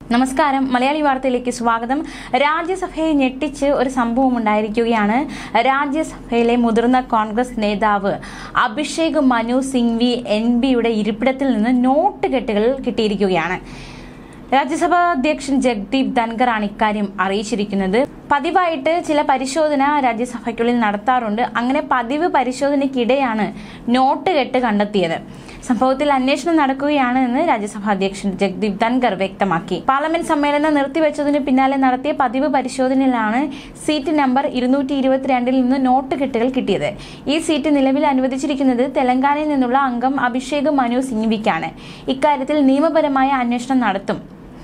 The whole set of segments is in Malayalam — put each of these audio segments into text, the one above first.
നമസ്കാരം മലയാളി വാർത്തയിലേക്ക് സ്വാഗതം രാജ്യസഭയെ ഞെട്ടിച്ച് ഒരു സംഭവം ഉണ്ടായിരിക്കുകയാണ് രാജ്യസഭയിലെ മുതിർന്ന കോൺഗ്രസ് നേതാവ് അഭിഷേക് മനു സിംഗ്വി എൻ ബിയുടെ ഇരിപ്പിടത്തിൽ നിന്ന് നോട്ട് കെട്ടുകൾ കിട്ടിയിരിക്കുകയാണ് രാജ്യസഭാ അധ്യക്ഷൻ ജഗ്ദീപ് ധൻഖറാണ് ഇക്കാര്യം അറിയിച്ചിരിക്കുന്നത് പതിവായിട്ട് ചില പരിശോധന രാജ്യസഭയ്ക്കുള്ളിൽ നടത്താറുണ്ട് അങ്ങനെ പതിവ് പരിശോധനയ്ക്കിടെയാണ് നോട്ട് കെട്ട് കണ്ടെത്തിയത് സംഭവത്തിൽ അന്വേഷണം നടക്കുകയാണ് എന്ന് രാജ്യസഭാ അധ്യക്ഷൻ ജഗ്ദീപ് ധൻഖർ വ്യക്തമാക്കി പാർലമെന്റ് സമ്മേളനം നിർത്തിവെച്ചതിന് പിന്നാലെ നടത്തിയ പതിവ് പരിശോധനയിലാണ് സീറ്റ് നമ്പർ ഇരുന്നൂറ്റി ഇരുപത്തിരണ്ടിൽ നിന്ന് നോട്ട് കെട്ടുകൾ കിട്ടിയത് ഈ സീറ്റ് നിലവിൽ അനുവദിച്ചിരിക്കുന്നത് തെലങ്കാനയിൽ നിന്നുള്ള അംഗം അഭിഷേക് മനു സിംഗ്വിക്കാണ് ഇക്കാര്യത്തിൽ നിയമപരമായ അന്വേഷണം നടത്തും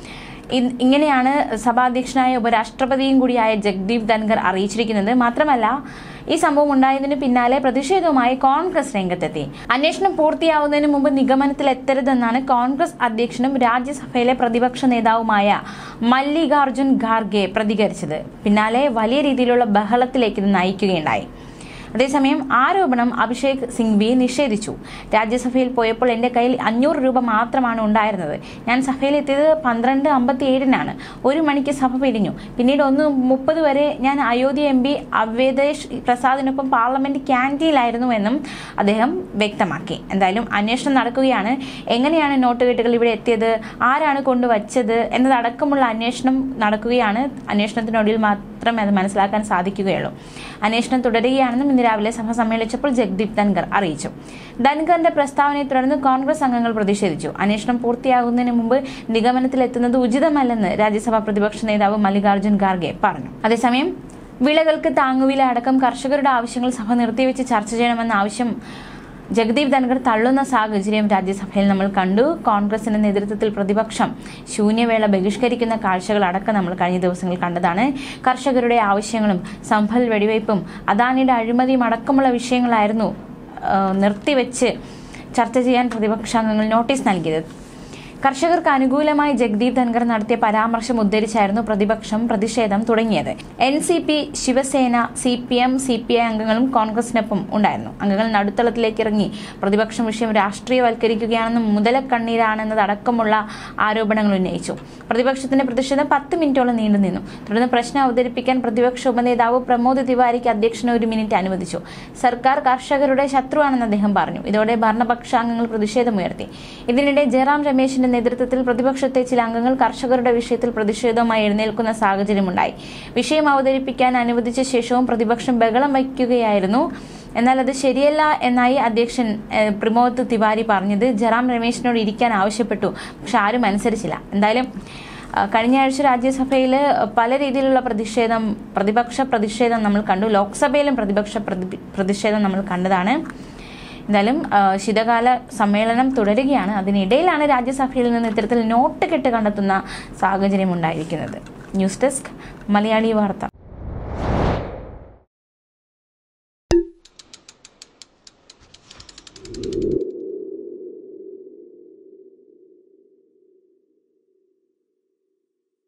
ഇ- ഇങ്ങനെയാണ് സഭാധ്യക്ഷനായ ഉപരാഷ്ട്രപതിയും കൂടിയായ ജഗ്ദീപ് ധൻഖർ അറിയിച്ചിരിക്കുന്നത് മാത്രമല്ല ഈ സംഭവം ഉണ്ടായതിനു പിന്നാലെ പ്രതിഷേധവുമായി കോൺഗ്രസ് രംഗത്തെത്തി അന്വേഷണം പൂർത്തിയാവുന്നതിന് മുമ്പ് നിഗമനത്തിലെത്തരുതെന്നാണ് കോൺഗ്രസ് അധ്യക്ഷനും രാജ്യസഭയിലെ പ്രതിപക്ഷ നേതാവുമായ മല്ലികാർജുൻ ഖാർഗെ പ്രതികരിച്ചത് പിന്നാലെ വലിയ രീതിയിലുള്ള ബഹളത്തിലേക്ക് ഇത് നയിക്കുകയുണ്ടായി അതേസമയം ആരോപണം അഭിഷേക് സിംഗ്വി നിഷേധിച്ചു രാജ്യസഭയിൽ പോയപ്പോൾ എൻ്റെ കയ്യിൽ അഞ്ഞൂറ് രൂപ മാത്രമാണ് ഉണ്ടായിരുന്നത് ഞാൻ സഭയിലെത്തിയത് പന്ത്രണ്ട് അമ്പത്തി ഏഴിനാണ് ഒരു മണിക്ക് സഭ പിരിഞ്ഞു പിന്നീട് ഒന്ന് മുപ്പത് വരെ ഞാൻ അയോധ്യ എം പി അവ്വേദേശ് പ്രസാദിനൊപ്പം പാർലമെന്റ് ക്യാൻറ്റീനിലായിരുന്നു എന്നും അദ്ദേഹം വ്യക്തമാക്കി എന്തായാലും അന്വേഷണം നടക്കുകയാണ് എങ്ങനെയാണ് നോട്ട് കെട്ടുകൾ ഇവിടെ എത്തിയത് ആരാണ് കൊണ്ടുവച്ചത് എന്നതടക്കമുള്ള അന്വേഷണം നടക്കുകയാണ് അന്വേഷണത്തിനൊടുവിൽ മാത്രമേ അത് മനസ്സിലാക്കാൻ സാധിക്കുകയുള്ളൂ അന്വേഷണം തുടരുകയാണെന്നും ഇന്ന് രാവിലെ സഭ സമ്മേളിച്ചപ്പോൾ ജഗ്ദീപ് ധൻഖർ അറിയിച്ചു ധൻഖറിന്റെ പ്രസ്താവനയെ തുടർന്ന് കോൺഗ്രസ് അംഗങ്ങൾ പ്രതിഷേധിച്ചു അന്വേഷണം പൂർത്തിയാകുന്നതിന് മുമ്പ് നിഗമനത്തിലെത്തുന്നത് ഉചിതമല്ലെന്ന് രാജ്യസഭാ പ്രതിപക്ഷ നേതാവ് മല്ലികാർജ്ജുൻ ഖാർഗെ പറഞ്ഞു അതേസമയം വിളകൾക്ക് താങ്ങുവില അടക്കം കർഷകരുടെ ആവശ്യങ്ങൾ സഭ നിർത്തിവെച്ച് ചർച്ച ചെയ്യണമെന്ന ആവശ്യം ജഗദീപ് ധൻഖർ തള്ളുന്ന സാഹചര്യം രാജ്യസഭയിൽ നമ്മൾ കണ്ടു കോൺഗ്രസിന്റെ നേതൃത്വത്തിൽ പ്രതിപക്ഷം ശൂന്യവേള ബഹിഷ്കരിക്കുന്ന കാഴ്ചകൾ അടക്കം നമ്മൾ കഴിഞ്ഞ ദിവസങ്ങളിൽ കണ്ടതാണ് കർഷകരുടെ ആവശ്യങ്ങളും സംഭൽ വെടിവയ്പും അദാനിയുടെ അഴിമതിയും അടക്കമുള്ള വിഷയങ്ങളായിരുന്നു ആ, നിർത്തിവെച്ച് ചർച്ച ചെയ്യാൻ പ്രതിപക്ഷാംഗങ്ങൾ നോട്ടീസ് നൽകിയത് കർഷകർക്ക് അനുകൂലമായി ജഗ്ദീപ് ധൻഖർ നടത്തിയ പരാമർശം ഉദ്ധരിച്ചായിരുന്നു പ്രതിപക്ഷം പ്രതിഷേധം തുടങ്ങിയത് N C P Shiv Sena C P M C P I അംഗങ്ങളും കോൺഗ്രസിനൊപ്പം ഉണ്ടായിരുന്നു അംഗങ്ങൾ നടുത്തളത്തിലേക്ക് ഇറങ്ങി പ്രതിപക്ഷം വിഷയം രാഷ്ട്രീയവൽക്കരിക്കുകയാണെന്നും മുതലക്കണ്ണീരാണെന്നതടക്കമുള്ള ആരോപണങ്ങൾ ഉന്നയിച്ചു പ്രതിപക്ഷത്തിന്റെ പ്രതിഷേധം പത്ത് മിനിറ്റോളം നീണ്ടുനിന്നു തുടർന്ന് പ്രശ്നം അവതരിപ്പിക്കാൻ പ്രതിപക്ഷ ഉപനേതാവ് പ്രമോദ് തിവാരിക്ക് അധ്യക്ഷന് ഒരു മിനിറ്റ് അനുവദിച്ചു സർക്കാർ കർഷകരുടെ ശത്രുവാണെന്ന് അദ്ദേഹം പറഞ്ഞു ഇതോടെ ഭരണപക്ഷാംഗങ്ങൾ പ്രതിഷേധമുയർത്തി ഇതിനിടെ ജയറാം രമേശിന്റെ നേതൃത്വത്തിൽ പ്രതിപക്ഷത്തെ ചില അംഗങ്ങൾ കർഷകരുടെ വിഷയത്തിൽ പ്രതിഷേധവുമായി എഴുന്നേൽക്കുന്ന സാഹചര്യമുണ്ടായി വിഷയം അവതരിപ്പിക്കാൻ അനുവദിച്ച ശേഷവും പ്രതിപക്ഷം ബഹളം വയ്ക്കുകയായിരുന്നു എന്നാൽ അത് ശരിയല്ല എന്നായി അധ്യക്ഷൻ ഏഹ്, പ്രമോദ് തിവാരി പറഞ്ഞത് ജയറാം രമേശിനോട് ഇരിക്കാൻ ആവശ്യപ്പെട്ടു പക്ഷെ ആരും അനുസരിച്ചില്ല എന്തായാലും ആ, കഴിഞ്ഞ ആഴ്ച രാജ്യസഭയിൽ പല രീതിയിലുള്ള പ്രതിഷേധം പ്രതിപക്ഷ പ്രതിഷേധം നമ്മൾ കണ്ടു ലോക്സഭയിലും പ്രതിപക്ഷ പ്രതി- പ്രതിഷേധം നമ്മൾ കണ്ടതാണ് എന്തായാലും ആ, ശീതകാല സമ്മേളനം തുടരുകയാണ് അതിനിടയിലാണ് രാജ്യസഭയിൽ നിന്ന് ഇത്തരത്തിൽ നോട്ട് കെട്ട് കണ്ടെത്തുന്ന സാഹചര്യം ഉണ്ടായിരിക്കുന്നത് ന്യൂസ് ഡെസ്ക് മലയാളി വാർത്ത